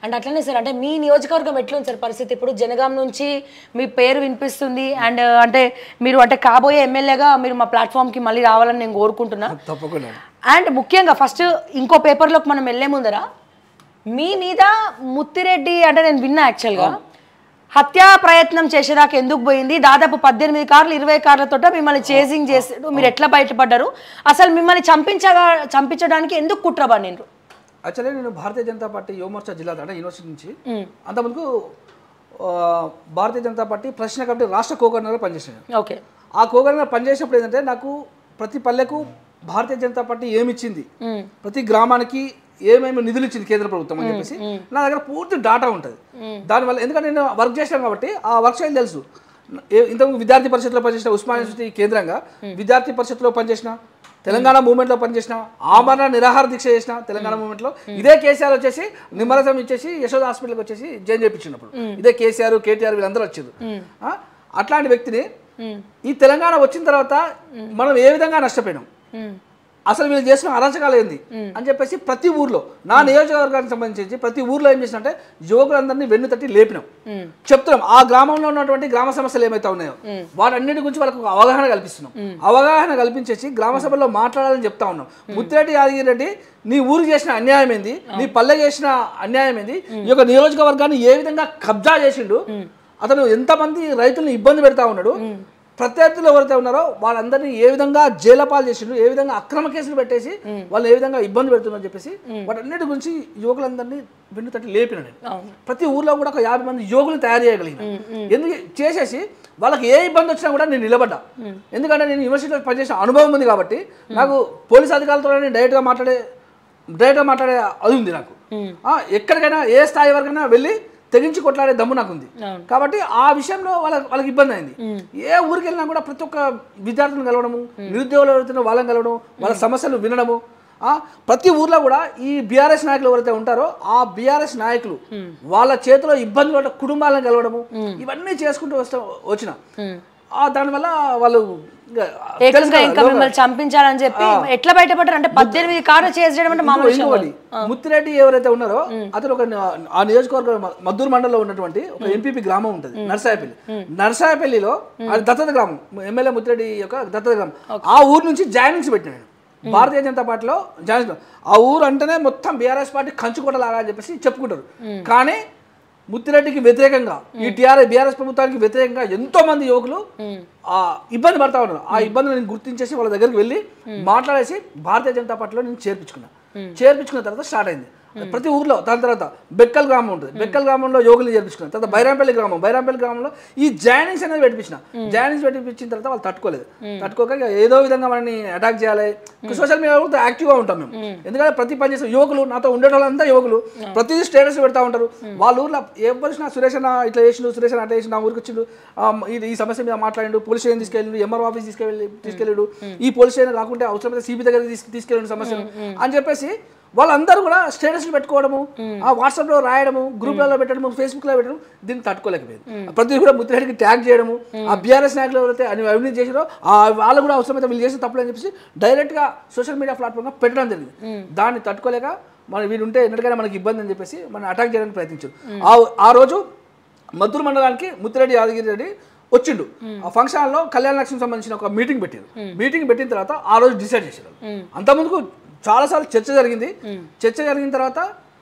And అట్లనే sir అంటే మీ నియోజకవర్గం ఎట్లా ఉంది సార్ పరిస్థితి ఇప్పుడు జనగాం నుంచి మీ పేరు వినిపిస్తుంది అండ్ అంటే మీరు అంటే కాబోయే ఎమ్మెల్యేగా మీరు మా ప్లాట్ఫామ్కి మళ్ళీ రావాలని నేను కోరుకుంటున్నా తప్పకుండా అండ్ ముఖ్యంగా ఫస్ట్ ఇంకో పేపర్లోకి మనం వెళ్ళే ముందర మీ మీద ముత్తిరెడ్డి అంటే నేను విన్నా యాక్చువల్గా హత్యా ప్రయత్నం చేసేదాకా ఎందుకు పోయింది దాదాపు పద్దెనిమిది కార్లు ఇరవై కార్లతో మిమ్మల్ని చేసింగ్ చేసాడు మీరు ఎట్లా బయటపడ్డారు అసలు మిమ్మల్ని చంపించగా చంపించడానికి ఎందుకు కుట్ర పన్నిండ్రు యాక్చువల్లీ నేను భారతీయ జనతా పార్టీ యువమోర్చా జిల్లా అంటే యూనివర్సిటీ నుంచి అంతకుముందు ఆ, భారతీయ జనతా పార్టీ ప్రశ్న కమిటీ రాష్ట్ర కోగర్నర్గా పనిచేసాను ఓకే ఆ కోగర్నర్ పనిచేసినప్పుడు ఏంటంటే నాకు ప్రతి పల్లెకు భారతీయ జనతా పార్టీ ఏమి ఇచ్చింది ప్రతి గ్రామానికి ఏమేమి నిధులు ఇచ్చింది కేంద్ర ప్రభుత్వం అని చెప్పేసి నా దగ్గర పూర్తి డాటా ఉంటుంది దానివల్ల ఎందుకంటే నేను వర్క్ చేశాను కాబట్టి ఆ వర్క్ స్టైల్ తెలుసు ఏ- ఇంతకు విద్యార్థి పరిషత్లో పనిచేసిన ఉస్మానియా యూనివర్సిటీ కేంద్రంగా విద్యార్థి పరిషత్లో పనిచేసిన తెలంగాణ మూవ్మెంట్లో పనిచేసిన ఆమరణ నిరాహార దీక్ష చేసిన తెలంగాణ మూవ్మెంట్లో ఇదే కేసీఆర్ వచ్చేసి నిమ్మరసం ఇచ్చేసి యశోద హాస్పిటల్కి వచ్చేసి జైన్ చేయించినప్పుడు ఇదే కేసీఆర్ కేటీఆర్ వీళ్ళందరూ వచ్చారు ఆ? అట్లాంటి వ్యక్తిని ఈ తెలంగాణ వచ్చిన తర్వాత మనం ఏ విధంగా నష్టపోయినాం అసలు వీళ్ళు చేసిన అరాచకాలు ఏంది అని చెప్పేసి ప్రతి ఊర్లో నా నియోజకవర్గానికి సంబంధించి ప్రతి ఊర్లో ఏం చేసినంటే యువకులందరినీ వెన్ను తట్టి లేపినాం చెప్తున్నాం ఆ గ్రామంలో ఉన్నటువంటి గ్రామ సమస్యలు ఏమైతే ఉన్నాయో వాటన్నిటి గురించి వాళ్ళకు ఒక అవగాహన కల్పిస్తున్నాం అవగాహన కల్పించేసి గ్రామ సభల్లో మాట్లాడాలని చెప్తా ఉన్నాం ముత్తిరెడ్డి యాదగిరి రెడ్డి నీ ఊరికి చేసిన అన్యాయం ఏంది నీ పల్లె చేసిన అన్యాయం ఏంది ఈ యొక్క నియోజకవర్గాన్ని ఏ విధంగా కబ్జా చేసిండు అతను ఎంతమంది రైతులను ఇబ్బంది పెడతా ఉన్నాడు ప్రత్యర్థులు ఎవరైతే ఉన్నారో వాళ్ళందరినీ ఏ విధంగా జైలపాలు చేసిండు ఏ విధంగా అక్రమ కేసులు పెట్టేసి వాళ్ళు ఏ విధంగా ఇబ్బంది పెడుతున్నారని చెప్పేసి వాటన్నిటి గురించి యువకులందరినీ వెన్ను తట్టి లేపిన నేను ప్రతి ఊర్లో కూడా ఒక యాభై మంది యువకులను తయారు చేయగలిగిన ఎందుకు చేసేసి వాళ్ళకి ఏ ఇబ్బంది వచ్చినా కూడా నేను నిలబడ్డా ఎందుకంటే నేను యూనివర్సిటీలో పనిచేసిన అనుభవం ఉంది కాబట్టి నాకు పోలీస్ అధికారులతో నేను డైరెక్ట్గా మాట్లాడే డైరెక్ట్గా మాట్లాడే అది ఉంది నాకు ఆ, ఎక్కడికైనా ఏ స్థాయి వరకైనా వెళ్ళి తెగించి కొట్లాడే దమ్ము నాకు ఉంది కాబట్టి ఆ విషయంలో వాళ్ళ వాళ్ళకి ఇబ్బంది అయింది ఏ ఊరికి వెళ్ళినా కూడా ప్రతి ఒక్క విద్యార్థులను కలవడము నిరుద్యోగులు ఎవరైతే వాళ్ళని కలవడం వాళ్ళ సమస్యలు వినడము ఆ, ప్రతి ఊర్లో కూడా ఈ బీఆర్ఎస్ నాయకులు ఎవరైతే ఉంటారో ఆ బీఆర్ఎస్ నాయకులు వాళ్ళ చేతిలో ఇబ్బందులు పడ్డ కుటుంబాలను కలవడము ఇవన్నీ చేసుకుంటూ వస్తా వచ్చిన ఆ, దానివల్ల వాళ్ళు ఇంకా తెలుసు ఏకంగా కదా, ఇంకా మిమ్మల్ని చంపించాలని చెప్పి ఎట్లా బయటపడ్డారు అంటే పద్దెనిమిది కార్లు చేసేయడం అంటే మామూలు విషయం ఇంకోటి ముత్తిరెడ్డి ఎవరైతే ఉన్నారో అతను ఒక ఆ నియోజకవర్గం మ- మద్దూరు మండలంలో ఉన్నటువంటి ఒక ఎంపీపీ గ్రామం ఉంటుంది నర్సాయపల్లి నర్సాయపల్లిలో అది దత్తత గ్రామం ఎమ్మెల్యే ముత్తిరెడ్డి యొక్క దత్తత గ్రామం ఆ ఊరు నుంచి జాయినింగ్స్ పెట్టిన నేను భారతీయ జనతా పార్టీలో జాయినింగ్స్ ఆ ఊరు అంటేనే మొత్తం బీఆర్ఎస్ పార్టీ కంచుకోటలాగా అని చెప్పేసి చెప్పుకుంటారు కానీ ముత్తిరెడ్డికి వ్యతిరేకంగా ఈ టీఆర్ఎస్ బీఆర్ఎస్ ప్రభుత్వానికి వ్యతిరేకంగా ఎంతో మంది యువకులు ఆ ఇబ్బంది పడతా ఉన్నారు ఆ ఇబ్బందులు నేను గుర్తించేసి వాళ్ళ దగ్గరికి వెళ్ళి మాట్లాడేసి భారతీయ జనతా పార్టీలో నేను చేర్పించుకున్నా చేర్పించుకున్న తర్వాత స్టార్ట్ అయింది ప్రతి ఊర్లో దాని తర్వాత బెక్కల్ గ్రామం ఉంటుంది బెక్కల్ గ్రామంలో యోగులు చేర్పించుకున్న తర్వాత బైరాంపల్లి గ్రామం బైరాంపల్లి గ్రామంలో ఈ జాయినింగ్స్ అనేది పెట్టించిన జాయినింగ్స్ పెట్టించిన తర్వాత వాళ్ళు తట్టుకోలేదు తట్టుకోక ఇక ఏదో విధంగా మనని అటాక్ చేయాలి సోషల్ మీడియా కూడా యాక్టివ్గా ఉంటాం మేము ఎందుకంటే ప్రతి పని చేసే యువకులు నాతో ఉండే వాళ్ళంతా యువకులు ప్రతిదీ స్టేటస్ పెడతా ఉంటారు వాళ్ళ ఊర్లో ఎవరు నా సురేష్ అన్న ఇట్లా చేసిండు సురేష్ అన్న అట్లా చేసిండు నా ఊరికి వచ్చిండు ఆ, ఇది ఈ సమస్య మీద మాట్లాడిండు పోలీస్ స్టేషన్ తీసుకెళ్ళిండు ఎంఆర్ ఆఫీస్ తీసుకెళ్ళి తీసుకెళ్ళాడు ఈ పోలీస్ స్టేషన్ కాకుంటే అవసరమైతే సిబి దగ్గర తీసుకు తీసుకెళ్ళిండు సమస్యను అని చెప్పేసి వాళ్ళందరూ కూడా స్టేటస్లు పెట్టుకోవడము ఆ వాట్సాప్లో రాయడము గ్రూప్లలో పెట్టడము ఫేస్బుక్లో పెట్టడం దీన్ని తట్టుకోలేకపోయింది ప్రతి కూడా ముత్తిరెడ్డికి ట్యాగ్ చేయడము ఆ బీఆర్ఎస్ నాయకులు ఎవరైతే అని అవినీతి చేసారో ఆ వాళ్ళు కూడా అవసరమైతే వీళ్ళు చేసిన తప్పులు అని చెప్పేసి డైరెక్ట్గా సోషల్ మీడియా ప్లాట్ఫామ్గా పెట్టడం జరిగింది దాన్ని తట్టుకోలేక మన వీళ్ళు ఉంటే ఎన్నటికైనా మనకి ఇబ్బంది అని చెప్పేసి మనం అటాక్ చేయడానికి ప్రయత్నించారు ఆ ఆ రోజు మద్దూరు మండలానికి ముత్తిరెడ్డి యాదగిరి రెడ్డి వచ్చిండు ఆ ఫంక్షన్ హాల్లో కళ్యాణ లక్ష్మికి సంబంధించిన ఒక మీటింగ్ పెట్టారు మీటింగ్ పెట్టిన తర్వాత ఆ రోజు డిసైడ్ చేశారు అంతకుముందుకు చాలాసార్లు చర్చ జరిగింది చర్చ జరిగిన తర్వాత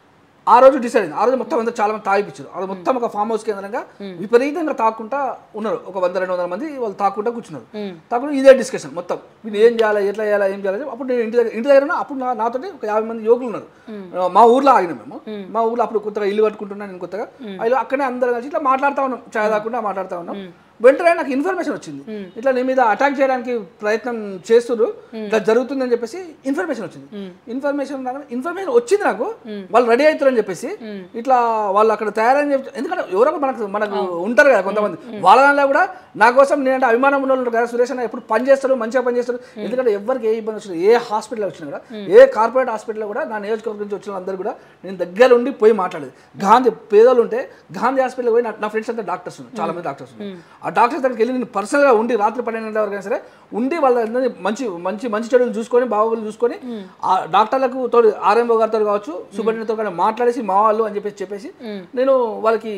ఆ రోజు డిసైడ్ అయింది ఆ రోజు మొత్తం అందరూ చాలా మంది తాగిపించారు ఆ రోజు మొత్తం ఒక ఫామ్ హౌస్ కేంద్రంగా విపరీతంగా తాకుంటా ఉన్నారు ఒక వంద రెండు వందల మంది వాళ్ళు తాకుంటా కూర్చున్నారు తాకుండా ఇదే డిస్కషన్ మొత్తం వీళ్ళు ఏం చేయాలి ఎట్లా చేయాలి ఏం చేయాలి అప్పుడు నేను ఇంటి దగ్గర ఇంటి దగ్గర ఉన్నా, అప్పుడు నా నాతోటి ఒక యాభై మంది యువకులు ఉన్నారు మా ఊర్లో ఆగినాం మేము మా ఊర్లో అప్పుడు కొత్తగా ఇల్లు కట్టుకుంటున్నా నేను కొత్తగా ఇలా అక్కడే అందరం కలిసి ఇట్లా మాట్లాడుతూ ఉన్నాం ఛాయ్ తాకుండా మాట్లాడుతూ ఉన్నాం వెంటనే నాకు ఇన్ఫర్మేషన్ వచ్చింది ఇట్లా నీ మీద అటాక్ చేయడానికి ప్రయత్నం చేస్తున్నారు ఇట్లా జరుగుతుందని చెప్పేసి ఇన్ఫర్మేషన్ వచ్చింది ఇన్ఫర్మేషన్ ఇన్ఫర్మేషన్ వచ్చింది నాకు వాళ్ళు రెడీ అవుతారని చెప్పేసి ఇట్లా వాళ్ళు అక్కడ తయారని చెప్పి ఎందుకంటే ఎవరో ఒకరు మనకు మనకు ఉంటారు కదా కొంతమంది వాళ్ళ దానిలో కూడా నా కోసం నేనంటే అభిమానం ఉన్న వాళ్ళు ఉంటారు కదా సురేష్ అన్న ఎప్పుడు పని చేస్తారు మంచిగా పని చేస్తారు ఎందుకంటే ఎవరికి ఏ ఇబ్బంది వచ్చినా ఏ హాస్పిటల్ వచ్చినా కూడా ఏ కార్పొరేట్ హాస్పిటల్ కూడా నా నియోజకవర్గం నుంచి వచ్చిన అందరూ కూడా నేను దగ్గర ఉండి పోయి మాట్లాడేది గాంధీ పేదలు ఉంటే గాంధీ హాస్పిటల్ పోయి నా- నా ఫ్రెండ్స్ అంతా డాక్టర్స్ ఉన్నారు చాలా మంది డాక్టర్స్ ఉన్నారు ఆ డాక్టర్ దగ్గరికి వెళ్ళి నేను పర్సనల్గా ఉండి రాత్రి పన్నెండు గంటల వరకు అయినా సరే ఉండి వాళ్ళందరినీ మంచి మంచి మంచి చెడులు చూసుకొని బాగోగులు చూసుకొని ఆ డాక్టర్లకు తోడు ఆర్ఎంఓ గారితో కావచ్చు సూపరింటెండెంట్తో కానీ మాట్లాడేసి మా వాళ్ళు అని చెప్పేసి చెప్పేసి నేను వాళ్ళకి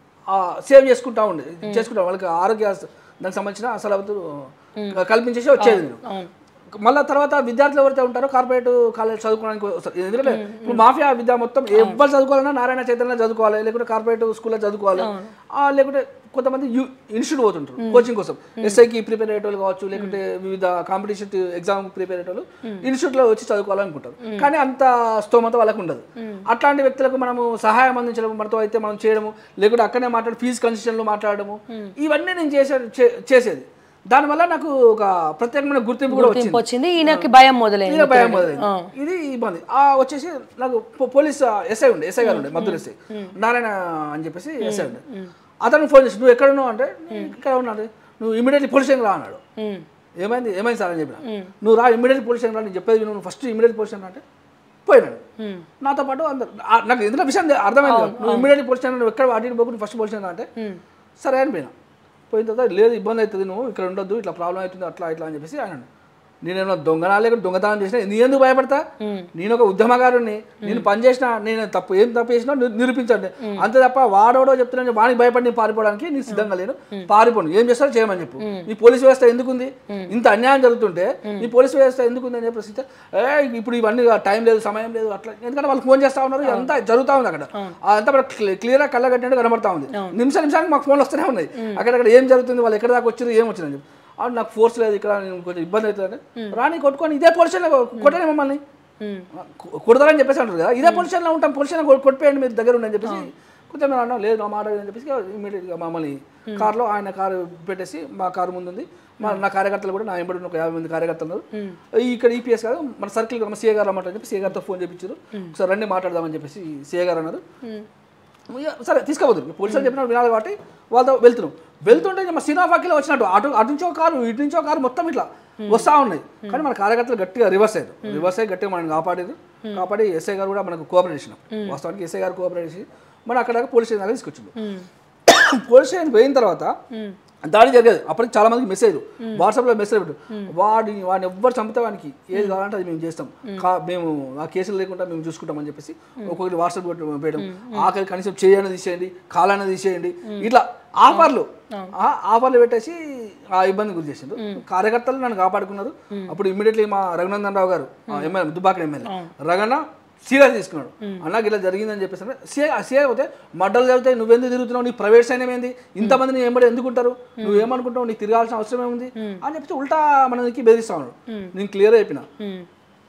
సేవ్ చేసుకుంటా ఉండే చేసుకుంటా వాళ్ళకి ఆరోగ్య దానికి సంబంధించిన అసలు కల్పించేసి వచ్చేది నేను మళ్ళీ తర్వాత విద్యార్థులు ఎవరైతే ఉంటారో కార్పొరేట్ కాలేజ్ చదువుకోవడానికి వస్తారు ఎందుకంటే ఇప్పుడు మాఫియా విద్య మొత్తం ఎవరు చదువుకోవాలన్నా నారాయణ చైతన్య చదువుకోవాలి లేకుంటే కార్పొరేట్ స్కూల్లో చదువుకోవాలి ఆ, లేకుంటే కొంతమంది యు ఇన్స్టిట్యూట్ పోతుంటారు కోచింగ్ కోసం ఎస్ఐకి ప్రిపేర్ అయ్యేటోళ్ళు కావచ్చు లేకుంటే వివిధ కాంపిటీషన్ ఎగ్జామ్ ప్రిపేర్ అయ్యేటోళ్ళు ఇన్స్టిట్యూట్లో వచ్చి చదువుకోవాలనుకుంటారు కానీ అంత స్తోమత వాళ్ళకు ఉండదు అట్లాంటి వ్యక్తులకు మనము సహాయం అందించడం మనతో అయితే మనం చేయడము లేకుంటే అక్కడనే మాట్లాడి ఫీజు కన్సెషన్లు మాట్లాడము ఇవన్నీ నేను చేసే చే- చేసేది దానివల్ల నాకు ఒక ప్రత్యేకమైన గుర్తింపు కూడా వచ్చింది వచ్చింది ఈయనకి భయం మొదలైంది ఇదే భయం మొదలైంది ఇది ఇబ్బంది ఆ వచ్చేసి నాకు పో- పోలీస్ ఎస్ఐ ఉండే ఎస్ఐ గారు ఉండే మద్దూరు ఎస్ఐ నారాయణ అని చెప్పేసి ఎస్ఐ ఉండే అతను ఫోన్ చేసి నువ్వు ఎక్కడ ఉన్నావు అంటే "నేను ఇక్కడ ఉన్నాను నువ్వు ఇమీడియట్లీ పోలీస్ స్టేషన్ రా అన్నాడు ఉమ్, ఏమైంది ఏమైంది సార్ అని చెప్పిన నువ్వు రా ఇమీడియట్ పోలీస్ స్టేషన్ రా నేను చెప్పేది విను, నువ్వు ఫస్ట్ ఇమీడియట్ పోలీస్ స్టేషన్ అంటే పోయినాడు ఉమ్, నాతో పాటు అందరు ఆ, నాకు ఎందుకంటే విషయం తె- అర్థమైంది కదా. నువ్వు ఇమీడియట్ పోలీస్ స్టేషన్ నువ్వు ఎక్కడ అటు ఇటు పోకుండా ఫస్ట్ పోలీస్ స్టేషన్ అంటే ఉమ్, సరే అని పోయినా పోయిన తర్వాత లేదు ఇబ్బంది అవుతుంది నువ్వు ఇక్కడ ఉండొద్దు ఇట్లా ప్రాబ్లం అవుతుంది అట్లా ఇట్లా అని చెప్పేసి ఆయన అన్నాడు. నేనేమో దొంగనా లేకుండా దొంగతనం చేసినా నీ ఎందుకు భయపడతా నేను ఒక ఉద్యమకారుని నేను పని చేసిన నేను తప్పు ఏం తప్పు చేసినా ని- నిరూపించండి అంతే తప్ప వాడోడో చెప్తున్నా వాడికి భయపడి నేను పారిపోవడానికి నేను సిద్ధంగా లేను పారిపోను ఏం చేస్తారో చేయమని చెప్పు ఈ పోలీస్ వ్యవస్థ ఎందుకుంది ఇంత అన్యాయం జరుగుతుంటే ఈ పోలీస్ వ్యవస్థ ఎందుకుంది అని చెప్పేసి ఏ ఇప్పుడు ఇవన్నీ టైం లేదు సమయం లేదు అట్లా ఎందుకంటే వాళ్ళు ఫోన్ చేస్తా ఉన్నారు అంతా జరుగుతూ ఉంది అక్కడ అంతా క్లియర్గా కళ్ళగట్టినట్టు కనబడతా ఉంది నిమిష నిమిషానికి మాకు ఫోన్లు వస్తూనే ఉన్నాయి అక్కడక్కడ ఏం జరుగుతుంది వాళ్ళు ఎక్కడ దాకా వచ్చారు ఏం వచ్చిందని చెప్పి అవును నాకు ఫోర్స్ లేదు ఇక్కడ నేను కొంచెం ఇబ్బంది అవుతుంది రాని కొట్టుకొని ఇదే పొజిషన్లో కొట్టండి మమ్మల్ని ఉమ్, కొ- కొడతారని చెప్పేసి అంటారు కదా ఇదే పొజిషన్లో ఉంటాం పొజిషన్ కొట్టిపోయండి మీరు దగ్గర ఉండని చెప్పేసి కొంచెం మేము అన్నాం లేదు నా మాట అని చెప్పేసి ఇమీడియట్గా మమ్మల్ని కార్లో ఆయన కారు పెట్టేసి మా కారు ముందు ఉంది మా నా కార్యకర్తలు కూడా నా ఎంబడి ఉన్న ఒక యాభై మంది కార్యకర్తలు ఉన్నారు. ఈ ఇక్కడ ఈపీఎస్ కాదు మన సర్కిల్ మన సీఏ గారు రమ్మంటారని చెప్పి సీఏ గారితో ఫోన్ చేయించారు ఒకసారి రండి మాట్లాడదామని చెప్పేసి సీఏ గారు అన్నారు ఉమ్, ఇక సరే తీసుకోవద్దు పోలీసులు చెప్పినప్పుడు వినాలి కాబట్టి వాళ్ళతో వెళ్తున్నాం వెళ్తుంటే మా సినిమాకిలో వచ్చినట్టు అటు అటు నుంచో కారు ఇటు నుంచో కారు మొత్తం ఇట్లా వస్తూ ఉన్నాయి కానీ మన కార్యకర్తలు గట్టిగా రివర్స్ అయ్యారు రివర్స్ అయ్యి గట్టిగా మనల్ని కాపాడారు కాపాడి ఎస్ఐ గారు కూడా మనకు కోఆపరేట్ చేసినాం వాస్తవానికి ఎస్ఐ గారు కోఆపరేట్ చేసి మన అక్కడ పోలీస్ స్టేషన్ దగ్గర తీసుకొచ్చిండు ఉమ్, పోలీస్ స్టేషన్ పోయిన తర్వాత ఉమ్, దాడి జరిగేది అప్పటికి చాలా మందికి మెసేజ్ వాట్సాప్లో మెసేజ్ పెట్టు వాడిని వాడిని ఎవ్వరు చంపితే వానికి ఏది కావాలంటే అది మేము చేస్తాం కా మేము ఆ కేసులు లేకుండా మేము చూసుకుంటామని చెప్పేసి ఒక్కొక్కటి వాట్సాప్ పెట్టడం ఆఖరి కనీసం చేయని తీసేయండి కాలాన్ని తీసేయండి ఇట్లా ఆఫర్లు ఆ ఆఫర్లు పెట్టేసి ఆ ఇబ్బంది గురి చేసిండు కార్యకర్తలు నన్ను కాపాడుకున్నారు అప్పుడు ఇమ్మీడియట్లీ మా రఘునందన్ రావు గారు ఎమ్మెల్యే దుబ్బాక ఎమ్మెల్యే రఘన సీరియస్ తీసుకున్నాడు అన్నకి ఇలా జరిగిందని చెప్పేసి అంటే సీఏ సీఏ పోతే మడ్డలు జరిగితే నువ్వెందుకు తిరుగుతున్నావు నీ ప్రైవేట్ సైన్యం ఏంది ఇంతమంది నీ ఎంబడి ఎందుకుంటారు నువ్వు ఏమనుకుంటావు నీకు తిరగాల్సిన అవసరం ఏముంది అని చెప్పి ఉల్టా మనకి బెదిరిస్తా ఉన్నాడు నేను క్లియర్ అయిపోయినా ఉమ్,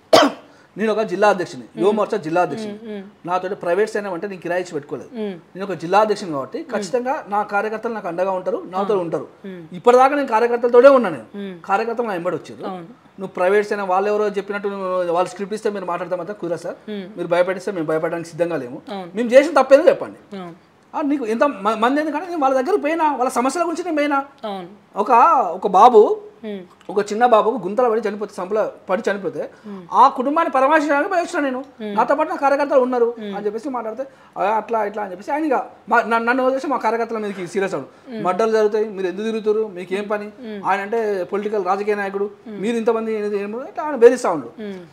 నేను ఒక జిల్లా అధ్యక్షుని యువ మోర్చా జిల్లా అధ్యక్షుని నాతో ప్రైవేట్ సైన్యం అంటే నేను కిరాయి ఇచ్చి పెట్టుకోలేదు ఉమ్, నేను ఒక జిల్లా అధ్యక్షుని కాబట్టి ఖచ్చితంగా నా కార్యకర్తలు నాకు అండగా ఉంటారు నాతో ఉంటారు ఇప్పటిదాకా నేను కార్యకర్తలతోనే ఉన్నా నేను కార్యకర్తలు నా ఎంబడి వచ్చారు నువ్వు ప్రైవేట్ అయినా వాళ్ళు ఎవరో చెప్పినట్టు నువ్వు వాళ్ళు స్క్రిప్ట్ ఇస్తే మీరు మాట్లాడతాం మాత్రం కుదరా సార్ మీరు భయపడిస్తే మేము భయపడడానికి సిద్ధంగా లేము మేము చేసిన తప్పేదో చెప్పండి అవును ఆ, నీకు ఎంత మ- మంది ఎందుకంటే నేను వాళ్ళ దగ్గర పోయినా వాళ్ళ సమస్యల గురించి నేను పోయినా అవును ఒక ఒక బాబు ఉమ్, ఒక చిన్న బాబుకు గుంతల పడి చనిపోతే సంపల పడి చనిపోతే ఆ కుటుంబాన్ని పరామర్శించడానికి పోయి వచ్చిన నేను నాతో పాటు నా కార్యకర్తలు ఉన్నారు అని చెప్పేసి మాట్లాడితే "ఆ, అట్లా ఇట్లా అని చెప్పేసి ఆయన ఇక మా- నన్ను నన్ను వదిలేసి మా కార్యకర్తల మీదకి సీరియస్ అవడు మడ్డలు జరుగుతాయి మీరు ఎందుకు తిరుగుతారు మీకు ఏం పని ఆయన అంటే పొలిటికల్ రాజకీయ నాయకుడు మీరు ఇంతమంది ఏం- ఏమో ఇట్లా ఆయన బెదిరిస్తా ఉండు ఉమ్,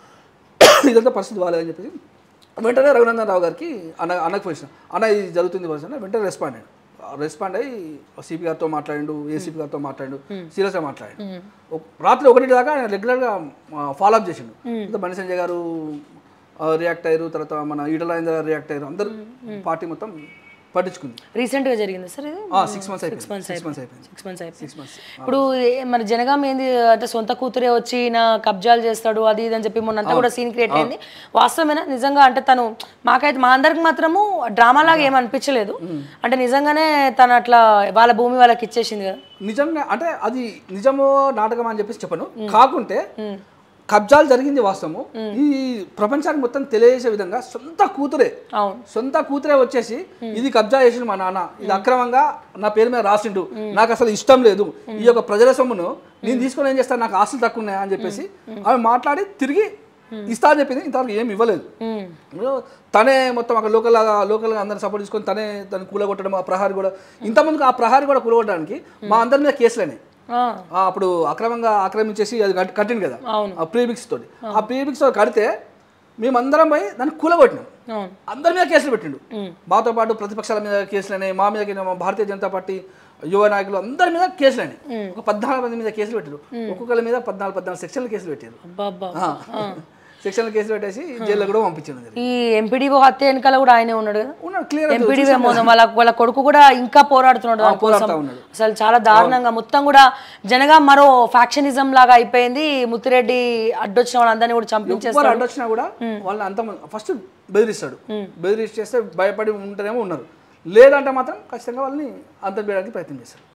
ఇదంతా పరిస్థితి బాగాలేదని చెప్పేసి వెంటనే రఘునందన్ రావు గారికి అన్న అన్నకు పోయిన అన్న ఇది జరుగుతుంది పరిస్థితి వెంటనే రెస్పాండ్ అయ్యాడు రెస్పాండ్ అయ్యి సిపి గారితో మాట్లాడిండు ఏసీపీ గారితో మాట్లాడిండు సీరియస్గా మాట్లాడిండు ఒక- రాత్రి ఒకటి దాకా ఆయన రెగ్యులర్గా ఫాలో అప్ చేసిండు తర్వాత బండి సంజయ్ గారు రియాక్ట్ అయ్యారు తర్వాత మన ఈటల రాజేంద్ర గారు రియాక్ట్ అయ్యారు అందరూ పార్టీ మొత్తం పట్టించుకుంది రీసెంట్ గా జరిగింది సార్ ఇది సిక్స్ మంత్స్ అయిపోయింది months సిక్స్ మంత్స్ అయిపోయింది సిక్స్ మంత్స్ అయిపోయింది సిక్స్ మంత్స్ ఇప్పుడు ఏ- మన జనగాం ఏంది అంటే సొంత కూతురే వచ్చి నా కబ్జాలు చేస్తాడు అది ఇది అని చెప్పి మొన్నంతా కూడా సీన్ క్రియేట్ అయింది వాస్తవమేనా నిజంగా అంటే తను మాకైతే మా అందరికి మాత్రము డ్రామా లాగా ఏం అనిపించలేదు అంటే నిజంగానే తను అట్లా వాళ్ళ భూమి వాళ్ళకి ఇచ్చేసింది కదా నిజంగా అంటే అది నిజమో నాటకం అని చెప్పేసి చెప్పను కాకుంటే కబ్జాలు జరిగింది వాస్తవము ఈ ప్రపంచానికి మొత్తం తెలియజేసే విధంగా సొంత కూతురే అవును సొంత కూతురే వచ్చేసి ఇది కబ్జా చేసిండు మా నాన్న ఇది అక్రమంగా నా పేరు మీద రాసిండు నాకు అసలు ఇష్టం లేదు ఈ యొక్క ప్రజల సొమ్మును నేను తీసుకొని ఏం చేస్తాను నాకు ఆస్తులు తక్కువ ఉన్నాయా అని చెప్పేసి ఆమె మాట్లాడి తిరిగి ఇస్తా అని చెప్పింది ఇంతవరకు ఏమి ఇవ్వలేదు ఉమ్. ఇప్పుడు తనే మొత్తం అక్కడ లోకల్ లోకల్గా అందరిని సపోర్ట్ తీసుకొని తనే తను కూలగొట్టడం ఆ ప్రహారీ కూడా ఇంతమందికి ఆ ప్రహారీ కూడా కూలగొట్టడానికి మా అందరి మీద కేసులని ఆ, ఆ, అప్పుడు అక్రమంగా ఆక్రమించేసి అది కట్- కట్టింది కదా అవును. ఆ ప్రీబిక్స్ తోటి ఆ ప్రీబిక్స్ తోటి కడితే మేమందరం పోయి దాన్ని కూలగొట్టినాం అవును అందరి మీద కేసులు పెట్టిండు మాతో పాటు ప్రతిపక్షాల మీద కేసులని మా మీద కింద మా భారతీయ జనతా పార్టీ యువ నాయకులు అందరి మీద కేసులని ఒక పద్నాలుగు మంది మీద కేసులు పెట్టారు ఒక్కొక్కరి మీద పద్నాలుగు పద్నాలుగు సెక్షన్లు కేసులు పెట్టారు అబ్బా అబ్బా సెక్షన్లు కేసులు పెట్టేసి జైల్లో కూడా పంపించారు ఈ ఎంపీడీఓ హత్య వెనకాల కూడా ఆయనే ఉన్నాడు కదా ఉన్నాడు క్లియర్ ఎంపీడీఓ మోసం వాళ్ళ వాళ్ళ కొడుకు కూడా ఇంకా పోరాడుతున్నాడు దానికోసం పోరాడుతా ఉన్నాడు. అసలు చాలా దారుణంగా మొత్తం కూడా జనగా మరో ఫ్యాక్షనిజం లాగా అయిపోయింది ముత్తిరెడ్డి అడ్డొచ్చిన వాళ్ళందరినీ కూడా చంపించేస్తారు ఎవరు అడ్డొచ్చినా కూడా వాళ్ళని అంత ఫస్ట్ బెదిరిస్తాడు బెదిరించి చేస్తే భయపడి ఉంటేనేమో ఉన్నారు లేదంటే మాత్రం ఖచ్చితంగా వాళ్ళని అంతం చేయడానికి ప్రయత్నం చేస్తారు